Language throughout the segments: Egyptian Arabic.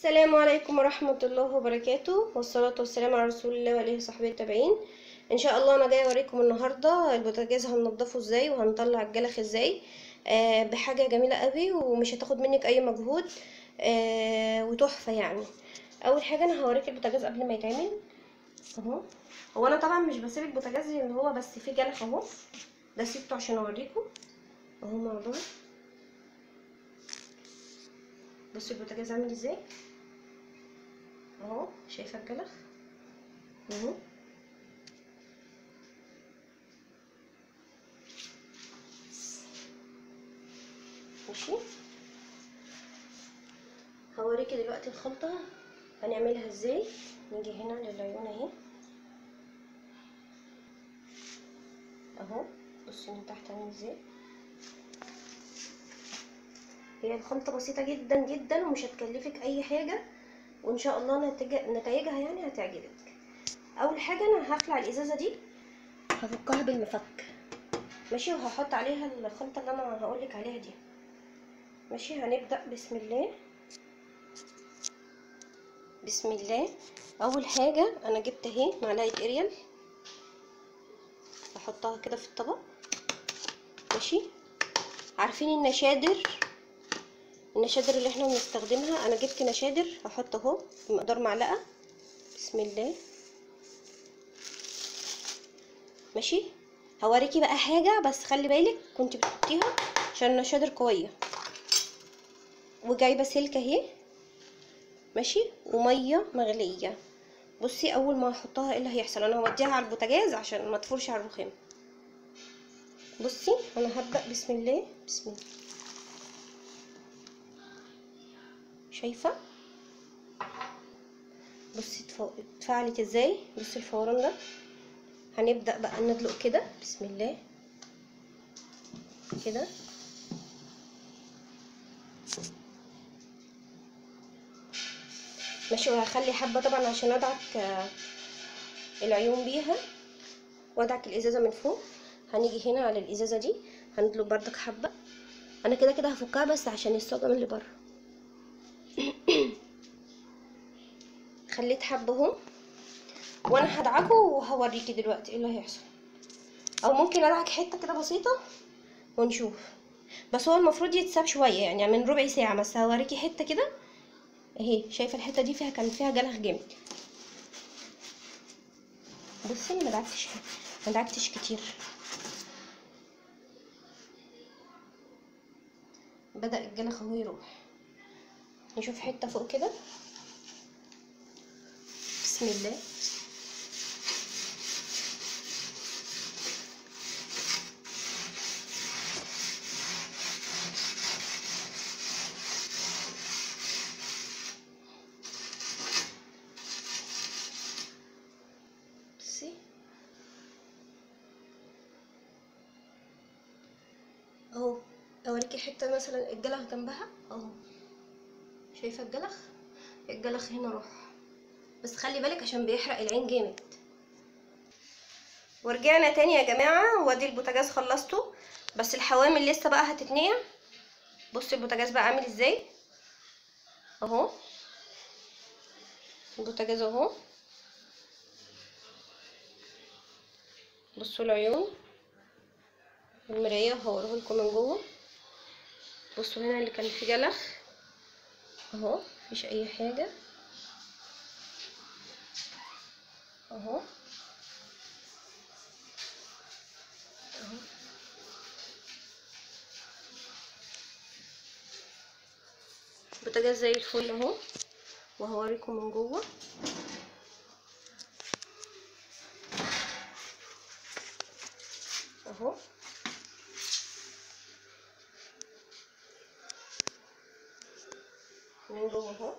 السلام عليكم ورحمة الله وبركاته والصلاة والسلام على رسول الله وآله وصحبه التابعين ان شاء الله انا جايه اوريكم النهارده البوتاجاز هننضفه ازاي وهنطلع الجلخ ازاي آه بحاجه جميله قوي ومش هتاخد منك اي مجهود آه وتحفه يعني اول حاجه انا هوريك البوتاجاز قبل ما يتعمل اهو هو انا طبعا مش بسيب البوتاجاز اللي هو بس فيه جلخ اهو ده سيبته عشان اوريكم اهو مع بعض بصوا البوتاجاز عامل ازاي اهو شايفه الجلخ اهو ماشي هوريكي دلوقتي الخلطة هنعملها ازاي نيجي هنا للعيون اهي اهو بصي من تحت عامل ازاي هي الخلطة بسيطة جدا جدا ومش هتكلفك اي حاجة وان شاء الله نتائجها يعني هتعجبك اول حاجة انا هخلع الازازة دي هفكها بالمفك ماشي وهحط عليها الخلطة اللي انا هقولك عليها دي ماشي هنبدأ بسم الله بسم الله اول حاجة انا جبت اهي معلقة اريال احطها كده في الطبق ماشي عارفين النشادر النشادر اللي احنا بنستخدمها انا جبت نشادر هحط اهو بمقدار معلقة بسم الله ماشي هوريكي بقى حاجة بس خلي بالك كنت بتحطيها عشان النشادر قوية وجايبه سلكه اهي ماشي وميه مغليه بصي اول ما احطها ايه اللي هيحصل انا هوديها على البوتاجاز عشان ما تفورش على الرخام بصي انا هبدا بسم الله بسم الله شايفه بصي اتفعلت ازاي بصي الفوران ده هنبدا بقى ندلق كده بسم الله كده ماشي وهخلي حبه طبعا عشان ادعك العيون بيها وادعك الازازه من فوق هنيجي هنا على الازازه دي هندلق بردك حبه انا كده كده هفكها بس عشان الصدم اللي بره خليت حبه اهو وانا هدعكه وهوريكي دلوقتي ايه اللي هيحصل او ممكن ادعك حته كده بسيطه ونشوف بس هو المفروض يتساب شويه يعني من ربع ساعه بس هوريكي حته كده اهي شايفه الحته دي فيها كان فيها جلخ جامد بصي انا مدعكتش مدعكتش كتير بدا الجلخ اهو يروح نشوف حته فوق كده بسم الله بصي اهو اوريكي حته مثلا الجلخ جنبها اهو شايفه الجلخ الجلخ هنا راح بس خلي بالك عشان بيحرق العين جامد ورجعنا تاني يا جماعه وادي البوتاجاز خلصته بس الحوامل لسه بقى هتتنقع بصي البوتاجاز بقى عامل ازاي اهو البوتاجاز اهو بصوا العيون المرايه هوريه لكم من جوه بصوا هنا اللي كان فيه جلخ اهو مفيش اي حاجه اهو اهو البوتاجاز زي الفل اهو وهوريكم من جوه اهو من جوه اهو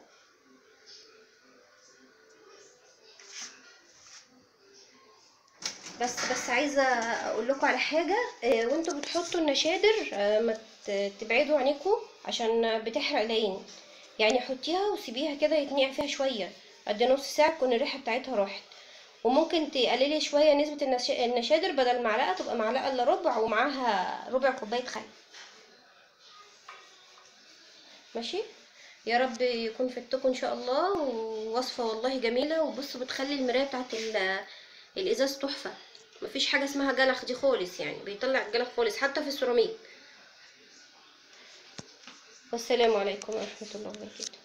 بس بس عايزه اقول لكم على حاجه آه وانتوا بتحطوا النشادر آه ما تبعدوا عينيكم عشان بتحرق العين يعني حطيها وسيبيها كده يتنقع فيها شويه قد نص ساعه تكون الريحه بتاعتها راحت وممكن تقللي شويه نسبه النشادر بدل معلقه تبقى معلقه الا ربع ومعاها ربع كوبايه خل ماشي يا رب يكون فدتكم ان شاء الله ووصفه والله جميله وبصوا بتخلي المرايه بتاعت ال- الازاز تحفه مفيش حاجه اسمها جلخ دي خالص يعني بيطلع الجلخ خالص حتى في السيراميك والسلام عليكم ورحمه الله وبركاته